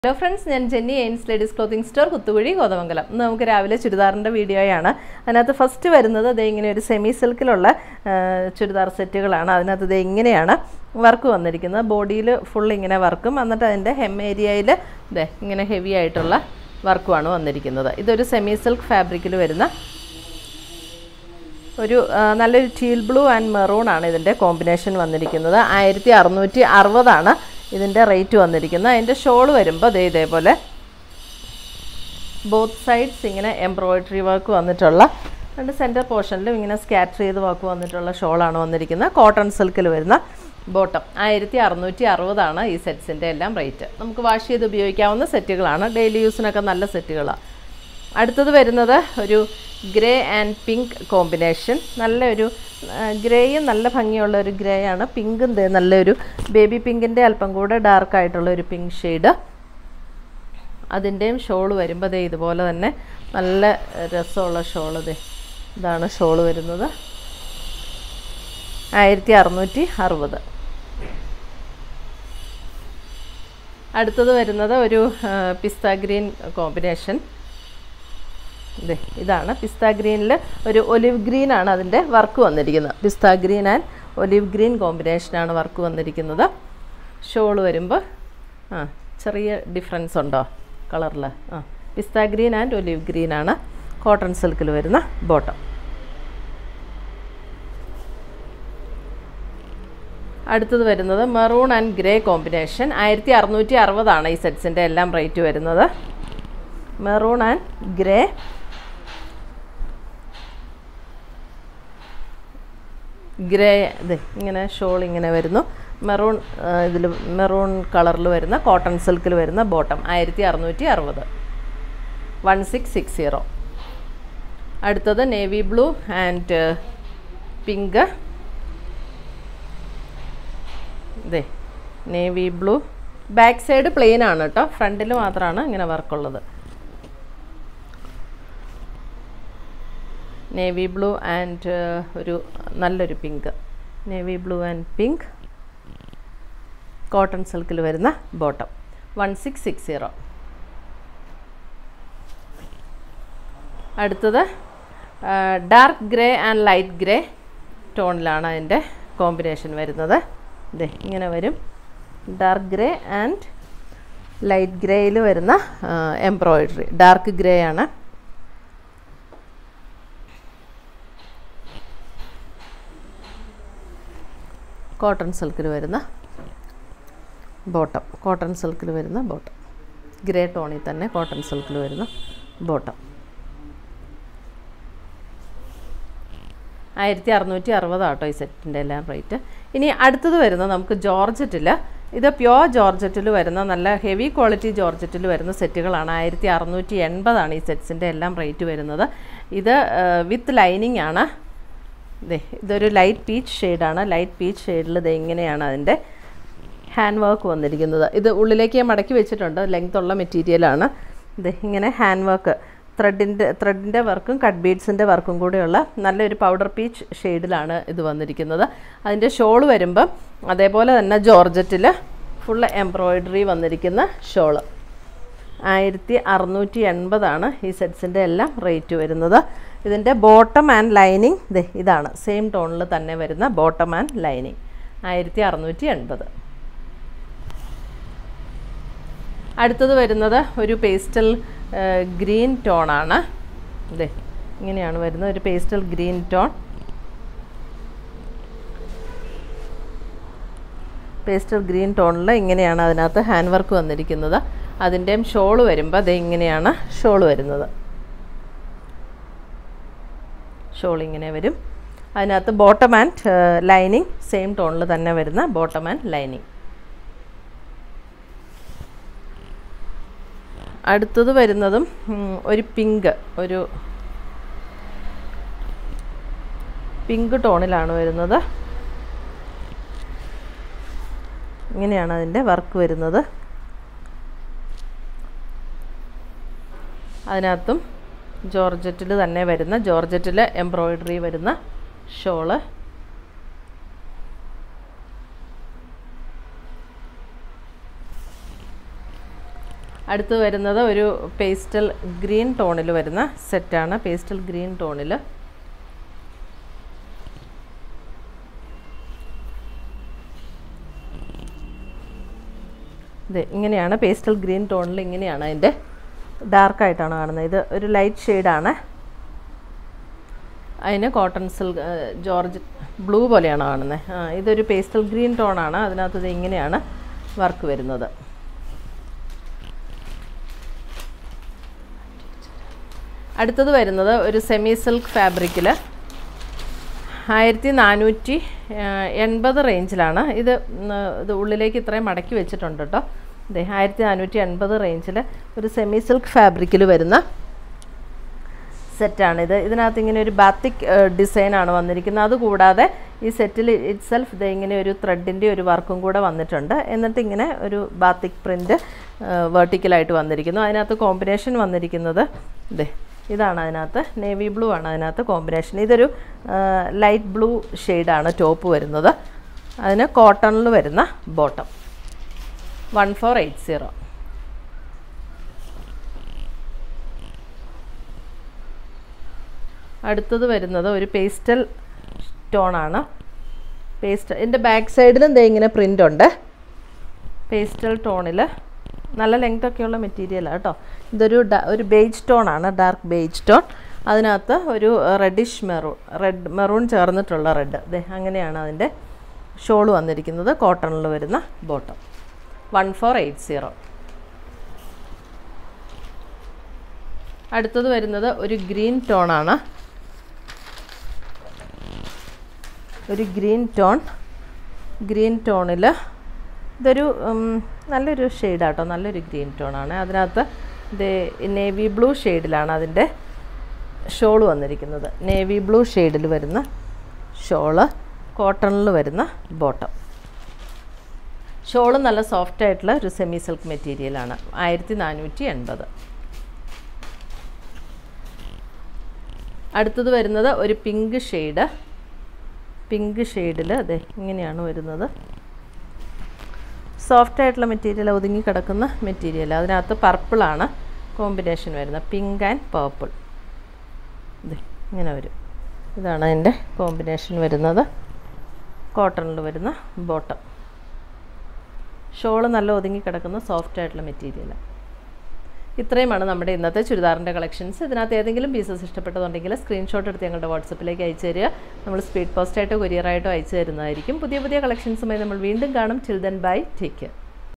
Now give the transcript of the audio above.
hello friends ഞാൻ Jenny എയിൻസ് ladies clothing store Kuthukuzhi Kothamangalam ഇന്ന് നമുക്ക് രാവിലെ ചുരിദാറിൻ്റെ വീഡിയോയാണ് അതിനകത്ത് ഫസ്റ്റ് വരുന്നത് ദേ ഇങ്ങനെ ഒരു സെമി സിൽക്കിലുള്ള ആ, ചുരിദാർ സെറ്റുകളാണ് അതിനകത്ത് ദേ ഇങ്ങനെയാണ് വർക്ക് വന്നിരിക്കുന്നത് ബോഡിയിൽ ഫുൾ ഇങ്ങനെ വർക്കും എന്നിട്ട് അതിൻ്റെ ഹെം ഏരിയയിൽ ദേ ഇങ്ങനെ ഹെവി ആയിട്ടുള്ള വർക്കുമാണ് വന്നിരിക്കുന്നത് ഇതൊരു സെമി സിൽക്ക് ഫാബ്രിക്കിൽ വരുന്ന ഒരു ആ, നല്ലൊരു ടീൽ ബ്ലൂ ആൻഡ് മെറൂൺ ആണ് ഇതിൻ്റെ കോമ്പിനേഷൻ വന്നിരിക്കുന്നത് ആയിരത്തി അറുന്നൂറ്റി അറുപതാണ് ഇതിൻ്റെ റേറ്റ് വന്നിരിക്കുന്നത് അതിൻ്റെ ഷോൾ വരുമ്പോൾ ദേ ഇതേപോലെ ബോത്ത് സൈഡ്സ് ഇങ്ങനെ എംബ്രോയിഡറി വർക്ക് വന്നിട്ടുള്ള രണ്ട് സെൻറ്റർ പോർഷനിലും ഇങ്ങനെ സ്കാറ്റർ ചെയ്ത് വർക്ക് വന്നിട്ടുള്ള ഷോളാണ് വന്നിരിക്കുന്നത് കോട്ടൺ സിൽക്കിൽ വരുന്ന ബോട്ടം ആയിരത്തി അറുന്നൂറ്റി അറുപതാണ് ഈ സെറ്റ്സിൻ്റെ എല്ലാം റേറ്റ് നമുക്ക് വാഷ് ചെയ്ത് ഉപയോഗിക്കാവുന്ന സെറ്റുകളാണ് ഡെയിലി യൂസിനൊക്കെ നല്ല സെറ്റുകളാണ് അടുത്തത് വരുന്നത് ഒരു ഗ്രേ ആൻഡ് പിങ്ക് കോമ്പിനേഷൻ നല്ലൊരു ഗ്രേയും നല്ല ഭംഗിയുള്ള ഒരു ഗ്രേ ആണ് പിങ്കും ദേ നല്ലൊരു ബേബി പിങ്കിൻ്റെ അല്പം കൂടെ ഡാർക്ക് ആയിട്ടുള്ള ഒരു പിങ്ക് ഷെയ്ഡ് അതിൻ്റെയും ഷോൾ വരുമ്പോൾ ദേ ഇതുപോലെ തന്നെ നല്ല രസമുള്ള ഷോൾ ദേ ഇതാണ് ഷോൾ വരുന്നത് ആയിരത്തി അറുന്നൂറ്റി അറുപത് അടുത്തത് വരുന്നത് ഒരു പിസ്ത ഗ്രീൻ കോമ്പിനേഷൻ ഇതേ ഇതാണ് പിസ്ത ഗ്രീനിൽ ഒരു ഒലിവ് ഗ്രീൻ ആണ് അതിൻ്റെ വർക്ക് വന്നിരിക്കുന്നത് pista green and olive green കോമ്പിനേഷനാണ് വർക്ക് വന്നിരിക്കുന്നത് ഷോൾ വരുമ്പോൾ ആ ചെറിയ ഡിഫറൻസ് ഉണ്ടോ കളറിൽ ആ pista green and olive green ആണ് കോട്ടൺ സിൽക്കിൽ വരുന്ന ബോട്ടം അടുത്തത് വരുന്നത് മെറൂൺ ആൻഡ് ഗ്രേ കോമ്പിനേഷൻ ആയിരത്തി അറുന്നൂറ്റി അറുപതാണ് ഈ സെറ്റ്സിൻ്റെ എല്ലാം റേറ്റ് വരുന്നത് മെറൂൺ ആൻഡ് ഗ്രേ ഗ്രേ ഇത് ഇങ്ങനെ ഷോൾ ഇങ്ങനെ വരുന്നു മെറൂൺ ഇതിൽ മെറൂൺ കളറിൽ വരുന്ന കോട്ടൺ സിൽക്കിൽ വരുന്ന ബോട്ടം ആയിരത്തി അറുന്നൂറ്റി അറുപത് വൺ സിക്സ് സിക്സ് സീറോ അടുത്തത് നേവി ബ്ലൂ ആൻഡ് പിങ്ക് ഇതേ navy blue back side plain ആണ് കേട്ടോ ഫ്രണ്ടിൽ മാത്രമാണ് ഇങ്ങനെ വർക്കുള്ളത് നേവി ബ്ലൂ ആൻഡ് ഒരു നല്ലൊരു pink navy blue and pink cotton സിൽക്കിൽ വരുന്ന bottom one six six zero അടുത്തത് dark grey and light grey ടോണിലാണ് അതിൻ്റെ കോമ്പിനേഷൻ വരുന്നത് ഇതേ ഇങ്ങനെ വരും ഡാർക്ക് ഗ്രേ ആൻഡ് ലൈറ്റ് ഗ്രേയിൽ വരുന്ന എംബ്രോയിഡറി ഡാർക്ക് ഗ്രേ ആണ് കോട്ടൺ സിൽക്കിൽ വരുന്ന ബോട്ടം കോട്ടൺ സിൽക്കിൽ വരുന്ന ബോട്ടം ഗ്രേ ടോണിൽ തന്നെ കോട്ടൺ സിൽക്കിൽ വരുന്ന ബോട്ടം ആയിരത്തി അറുന്നൂറ്റി അറുപതാട്ടോ ഈ സെറ്റിൻ്റെ എല്ലാം റേറ്റ് ഇനി അടുത്തത് വരുന്നത് നമുക്ക് ജോർജറ്റിൽ ഇത് പ്യോർ ജോർജറ്റിൽ വരുന്ന നല്ല ഹെവി ക്വാളിറ്റി ജോർജറ്റിൽ വരുന്ന സെറ്റുകളാണ് ആയിരത്തി അറുന്നൂറ്റി എൺപതാണ് ഈ സെറ്റ്സിൻ്റെ എല്ലാം റേറ്റ് വരുന്നത് ഇത് വിത്ത് ലൈനിങ് ആണ് ഇതേ ഇതൊരു ലൈറ്റ് പീച്ച് ഷെയ്ഡാണ് ലൈറ്റ് പീച്ച് ഷെയ്ഡിൽ ഇത് ഇങ്ങനെയാണ് അതിൻ്റെ ഹാൻഡ് വർക്ക് വന്നിരിക്കുന്നത് ഇത് ഉള്ളിലേക്ക് ഞാൻ മടക്കി വെച്ചിട്ടുണ്ട് ലെങ്ത് ഉള്ള മെറ്റീരിയലാണ് ഇത് ഇങ്ങനെ ഹാൻഡ് വർക്ക് ത്രെഡിൻ്റെ ത്രെഡിൻ്റെ വർക്കും കട്ട് ബീഡ്സിൻ്റെ വർക്കും കൂടെയുള്ള നല്ലൊരു പൗഡർ പീച്ച് ഷെയ്ഡിലാണ് ഇത് വന്നിരിക്കുന്നത് അതിൻ്റെ ഷോൾ വരുമ്പം അതേപോലെ തന്നെ ജോർജറ്റിൽ ഫുൾ എംബ്രോയിഡറി വന്നിരിക്കുന്ന ഷോള് ആയിരത്തി അറുന്നൂറ്റി എൺപതാണ് ഈ സെറ്റ്സിൻ്റെ എല്ലാം റേറ്റ് വരുന്നത് ഇതിൻ്റെ ബോട്ടം ആൻഡ് ലൈനിങ് ദേ ഇതാണ് സെയിം ടോണിൽ തന്നെ വരുന്ന ബോട്ടം ആൻഡ് ലൈനിങ് ആയിരത്തി അറുന്നൂറ്റി എൺപത് അടുത്തത് വരുന്നത് ഒരു പേസ്റ്റൽ ഗ്രീൻ ടോണാണ് ഇതേ ഇങ്ങനെയാണ് വരുന്നത് ഒരു pastel green tone pastel green ടോണിൽ ഇങ്ങനെയാണ് അതിനകത്ത് ഹാൻഡ് വർക്ക് വന്നിരിക്കുന്നത് അതിൻ്റെയും ഷോൾ വരുമ്പോൾ അത് ഇങ്ങനെയാണ് ഷോൾ വരുന്നത് ഷോൾ ഇങ്ങനെ വരും അതിനകത്ത് ബോട്ടം ആൻഡ് ലൈനിങ് സെയിം ടോണിൽ തന്നെ വരുന്ന ബോട്ടം ആൻഡ് ലൈനിങ് അടുത്തത് വരുന്നതും ഒരു പിങ്ക് ഒരു പിങ്ക് ടോണിലാണ് വരുന്നത് ഇങ്ങനെയാണ് അതിൻ്റെ വർക്ക് വരുന്നത് അതിനകത്തും ജോർജറ്റിൽ തന്നെ വരുന്ന ജോർജറ്റിൽ എംബ്രോയിഡറി വരുന്ന ഷോള് അടുത്ത് വരുന്നത് ഒരു പേസ്റ്റൽ ഗ്രീൻ ടോണിൽ വരുന്ന സെറ്റാണ് പേസ്റ്റൽ ഗ്രീൻ ടോണിൽ ഇത് ഇങ്ങനെയാണ് പേസ്റ്റൽ ഗ്രീൻ ടോണിൽ ഇങ്ങനെയാണ് അതിൻ്റെ ഡാർക്കായിട്ടാണ് കാണുന്നത് ഇത് ഒരു ലൈറ്റ് ഷെയ്ഡാണ് അതിന് കോട്ടൺ സിൽക്ക് ജോർജ് ബ്ലൂ പോലെയാണ് കാണുന്നത് ആ ഇതൊരു പേസ്റ്റൽ ഗ്രീൻ ടോണാണ് അതിനകത്ത് ഇത് ഇങ്ങനെയാണ് വർക്ക് വരുന്നത് അടുത്തത് വരുന്നത് ഒരു സെമി സിൽക്ക് ഫാബ്രിക്കിൽ ആയിരത്തി നാനൂറ്റി എൺപത് റേഞ്ചിലാണ് ഇത് ഉം, ഇത് ഉള്ളിലേക്ക് ഇത്രയും മടക്കി വെച്ചിട്ടുണ്ട് കേട്ടോ അതെ ആയിരത്തി നാനൂറ്റി എൺപത് റേഞ്ചിൽ ഒരു സെമി സിൽക്ക് ഫാബ്രിക്കിൽ വരുന്ന സെറ്റാണിത് ഇതിനകത്ത് ഇങ്ങനെ ഒരു ബാത്തിക് ഡിസൈനാണ് വന്നിരിക്കുന്നത് അതുകൂടാതെ ഈ സെറ്റിൽ ഇറ്റ് സെൽഫ് ഇത് ഇങ്ങനെ ഒരു ത്രെഡിൻ്റെ ഒരു വർക്കും കൂടെ വന്നിട്ടുണ്ട് എന്നിട്ട് ഇങ്ങനെ ഒരു ബാത്തിക് പ്രിൻറ്റ് വേർട്ടിക്കലായിട്ട് വന്നിരിക്കുന്നു അതിനകത്ത് കോമ്പിനേഷൻ വന്നിരിക്കുന്നത് ഇതേ ഇതാണ് അതിനകത്ത് നേവി ബ്ലൂ ആണ് അതിനകത്ത് കോമ്പിനേഷൻ ഇതൊരു ലൈറ്റ് ബ്ലൂ ഷെയ്ഡാണ് ടോപ്പ് വരുന്നത് അതിന് കോട്ടണിൽ വരുന്ന bottom one four eight zero അടുത്തത് വരുന്നത് ഒരു പേസ്റ്റൽ ടോണാണ് പേസ്റ്റൽ ഇതിൻ്റെ ബാക്ക് സൈഡിലും ദേ ഇങ്ങനെ പ്രിൻ്റ് ഉണ്ട് പേസ്റ്റൽ ടോണിൽ നല്ല ലെങ്ത് ഒക്കെയുള്ള മെറ്റീരിയലാണ് കേട്ടോ ഇതൊരു ഡ- ഒരു ബേജ് ടോണാണ് ഡാർക്ക് ബേജ് ടോൺ അതിനകത്ത് ഒരു റെഡിഷ് മെറൂൺ റെഡ് മെറൂൺ ചേർന്നിട്ടുള്ള റെഡ് അതെ അങ്ങനെയാണ് അതിൻ്റെ ഷോൾ വന്നിരിക്കുന്നത് കോട്ടണിൽ വരുന്ന bottom one four eight zero അടുത്തത് വരുന്നത് ഒരു ഗ്രീൻ ടോണാണ് ഒരു ഗ്രീൻ ടോൺ ഗ്രീൻ ടോണിൽ ഇതൊരു ഉം, നല്ലൊരു ഷെയ്ഡാട്ടോ നല്ലൊരു ഗ്രീൻ ടോണാണ് അതിനകത്ത് ഇത് നേവി ബ്ലൂ ഷെയ്ഡിലാണ് അതിൻ്റെ ഷോൾ വന്നിരിക്കുന്നത് നേവി ബ്ലൂ ഷെയ്ഡിൽ വരുന്ന ഷോള് കോട്ടണിൽ വരുന്ന ബോട്ടം ഷോള് നല്ല സോഫ്റ്റ് ആയിട്ടുള്ള ഒരു സെമി സിൽക്ക് മെറ്റീരിയലാണ് ആയിരത്തി നാനൂറ്റി എൺപത് അടുത്തത് വരുന്നത് ഒരു പിങ്ക് ഷെയ്ഡ് പിങ്ക് ഷെയ്ഡിൽ അതെ ഇങ്ങനെയാണ് വരുന്നത് സോഫ്റ്റ് ആയിട്ടുള്ള മെറ്റീരിയൽ ഒതുങ്ങി കിടക്കുന്ന മെറ്റീരിയൽ അതിനകത്ത് പർപ്പിളാണ് കോമ്പിനേഷൻ വരുന്നത് പിങ്ക് ആൻഡ് പേർപ്പിൾ ഇത് ഇങ്ങനെ വരും ഇതാണ് അതിൻ്റെ കോമ്പിനേഷൻ വരുന്നത് കോട്ടണിൽ വരുന്ന ബോട്ടം ഷോള് നല്ല ഒതുങ്ങി കിടക്കുന്ന സോഫ്റ്റ് ആയിട്ടുള്ള മെറ്റീരിയലാണ് ഇത്രയുമാണ് നമ്മുടെ ഇന്നത്തെ ചുരിദാറിൻ്റെ കളക്ഷൻസ് ഇതിനകത്ത് ഏതെങ്കിലും പീസസ് ഇഷ്ടപ്പെട്ടതുണ്ടെങ്കിൽ സ്ക്രീൻഷോട്ട് എടുത്ത് ഞങ്ങളുടെ വാട്സപ്പിലേക്ക് അയച്ചു തരിക നമ്മൾ സ്പീഡ് പോസ്റ്റായിട്ടോ കൊറിയറായിട്ടോ അയച്ചു തരുന്നതായിരിക്കും പുതിയ പുതിയ കളക്ഷൻസുമായി നമ്മൾ വീണ്ടും കാണും ചിൽഡ്രൻ ബൈ ടേക്ക് കെയർ